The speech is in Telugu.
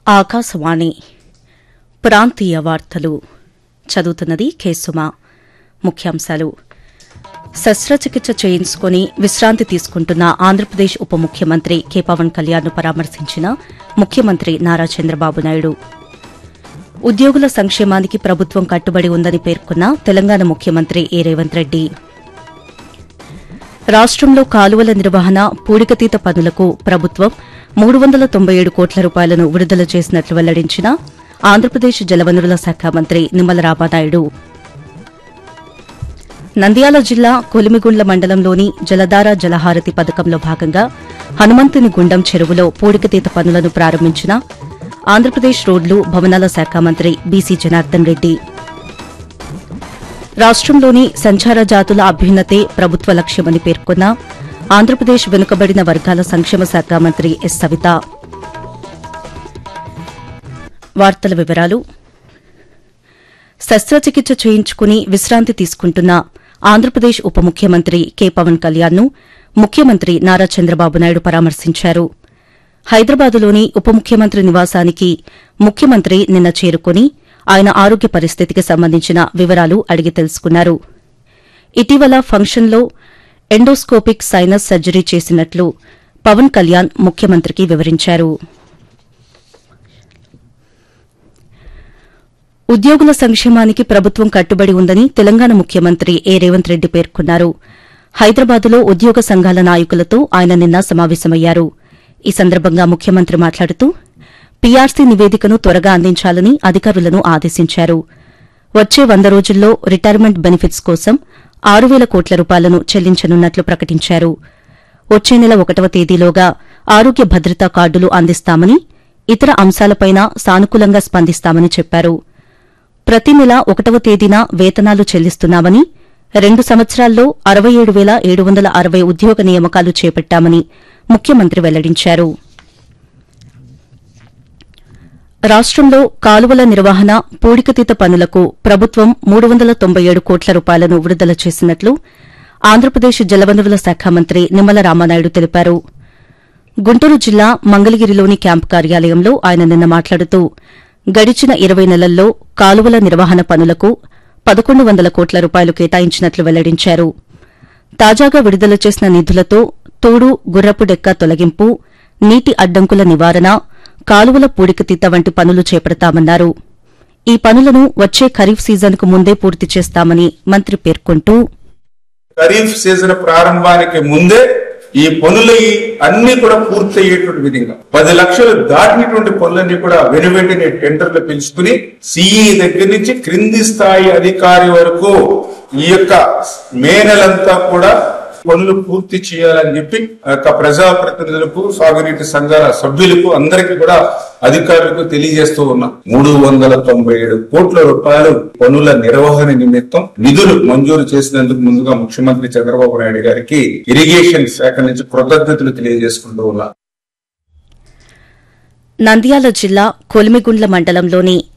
ఆకాశవాణి ప్రాంతీయ వార్తలు చదువుతున్నది కేసుమా ముఖ్యాంశాలు శస్త్రచికిత్స చేయించుకుని విశ్రాంతి తీసుకుంటున్న ఆంధ్రప్రదేశ్ ఉప ముఖ్యమంత్రి కె పవన్ కళ్యాణ్ను పరామర్శించిన ముఖ్యమంత్రి నారా చంద్రబాబు నాయుడు ఉద్యోగుల సంక్షేమానికి ప్రభుత్వం కట్టుబడి ఉందని పేర్కొన్న తెలంగాణ ముఖ్యమంత్రి ఏ రేవంత్ రెడ్డి రాష్టంలో కాలువల నిర్వహణ పూడికతీత పనులకు ప్రభుత్వం మూడు వందల తొంభై ఏడు కోట్ల రూపాయలను విడుదల చేసినట్లు వెల్లడించిన ఆంధ్రప్రదేశ్ జలవనరుల శాఖ మంత్రి నిమ్మల రామానాయుడు నంద్యాల జిల్లా కొలిమిగుండ్ల మండలంలోని జలధార జలహారతి పథకంలో భాగంగా హనుమంతుని గుండం చెరువులో పూడికతీత పనులను ప్రారంభించిన ఆంధ్రప్రదేశ్ రోడ్లు భవనాల శాఖ మంత్రి బీసీ జనార్దన్ రెడ్డి రాష్టంలోని సంచార జాతుల అభ్యున్నతే ప్రభుత్వ లక్ష్యమని పేర్కొన్న ఆంధ్రప్రదేశ్ వెనుకబడిన వర్గాల సంక్షేమ శాఖ మంత్రి ఎస్ సవిత వార్తల వివరాలు శస్త్రచికిత్స చేయించుకుని విశ్రాంతి తీసుకుంటున్న ఆంధ్రప్రదేశ్ ఉప ముఖ్యమంత్రి కె పవన్ కళ్యాణ్ను ముఖ్యమంత్రి నారా చంద్రబాబు నాయుడు పరామర్శించారు హైదరాబాదులోని ఉప ముఖ్యమంత్రి నివాసానికి ముఖ్యమంత్రి నిన్న చేరుకుని ఆయన ఆరోగ్య పరిస్థితికి సంబంధించిన వివరాలు అడిగి తెలుసుకున్నారు ఇటీవల ఫంక్షన్లో ఎండోస్కోపిక్ సైనస్ సర్జరీ చేసినట్లు పవన్ కళ్యాణ్ ముఖ్యమంత్రికి వివరించారు ఉద్యోగుల సంక్షేమానికి ప్రభుత్వం కట్టుబడి ఉందని తెలంగాణ ముఖ్యమంత్రి ఏ రేవంత్ రెడ్డి పేర్కొన్నారు హైదరాబాద్లో ఉద్యోగ సంఘాల నాయకులతో ఆయన నిన్న సమావేశమయ్యారు ఈ సందర్భంగా ముఖ్యమంత్రి మాట్లాడుతూ పీఆర్సీ నివేదికను త్వరగా అందించాలని అధికారులను ఆదేశించారు వచ్చే వంద రోజుల్లో రిటైర్మెంట్ బెనిఫిట్స్ కోసం ఆరు వేల కోట్ల రూపాయలను చెల్లించనున్నట్లు ప్రకటించారు వచ్చే నెల ఒకటవ తేదీలోగా ఆరోగ్య భద్రతా కార్డులు అందిస్తామని ఇతర అంశాలపైన సానుకూలంగా స్పందిస్తామని చెప్పారు ప్రతి నెల ఒకటవ తేదీన వేతనాలు చెల్లిస్తున్నామని రెండు సంవత్సరాల్లో అరవై ఏడు వేల ఏడు వందల అరవై ఉద్యోగ నియామకాలు చేపట్టామని ముఖ్యమంత్రి వెల్లడించారు రాష్టంలో కాలువల నిర్వహణ పూడికతీత పనులకు ప్రభుత్వం మూడు వందల తొంభై ఏడు కోట్ల రూపాయలను విడుదల చేసినట్లు ఆంధ్రప్రదేశ్ జలవనరుల శాఖ మంత్రి నిమ్మల రామానాయుడు తెలిపారు గుంటూరు జిల్లా మంగళగిరిలోని క్యాంపు కార్యాలయంలో ఆయన నిన్న మాట్లాడుతూ గడిచిన ఇరవై నెలల్లో కాలువల నిర్వహణ పనులకు పదకొండు వందల కోట్ల రూపాయలు కేటాయించినట్లు వెల్లడించారు తాజాగా విడుదల చేసిన నిధులతో తోడు గుర్రపు డెక్క తొలగింపు నీటి అడ్డంకుల నివారణ కాలువల పూడికతీత వంటి పనులు చేపడతామన్నారు ఈ పనులను వచ్చే ఖరీఫ్ సీజన్కు ముందే పూర్తి చేస్తామని మంత్రి పేర్కొంటూ ఖరీఫ్ సీజన్ ప్రారంభానికి ముందే ఈ పనులు అన్ని కూడా పూర్తయ్యేటువంటి విధంగా పది లక్షలు దాటినటువంటి పనులన్నీ కూడా వెను వెంటనే టెండర్లు పిలుచుకుని సిఈ దగ్గర నుంచి క్రింది స్థాయి అధికారి వరకు ఈ యొక్క మే నెలంతా కూడా పనులు పూర్తి చేయాలని చెప్పి ఆ యొక్క ప్రజాప్రతినిధులకు సాగునీటి సంఘాల సభ్యులకు అందరికీ కూడా అధికారులకు తెలియజేస్తూ ఉన్నాం మూడు వందల తొంభై ఏడు కోట్ల రూపాయలు పనుల నిర్వహణ నిమిత్తం నిధులు మంజూరు చేసినందుకు ముందుగా ముఖ్యమంత్రి చంద్రబాబు నాయుడు గారికి ఇరిగేషన్ శాఖ నుంచి కృతజ్ఞతలు తెలియజేసుకుంటూ ఉన్నా నంద్యాల జిల్లా కొలిమిగుండ్ల మండలంలోని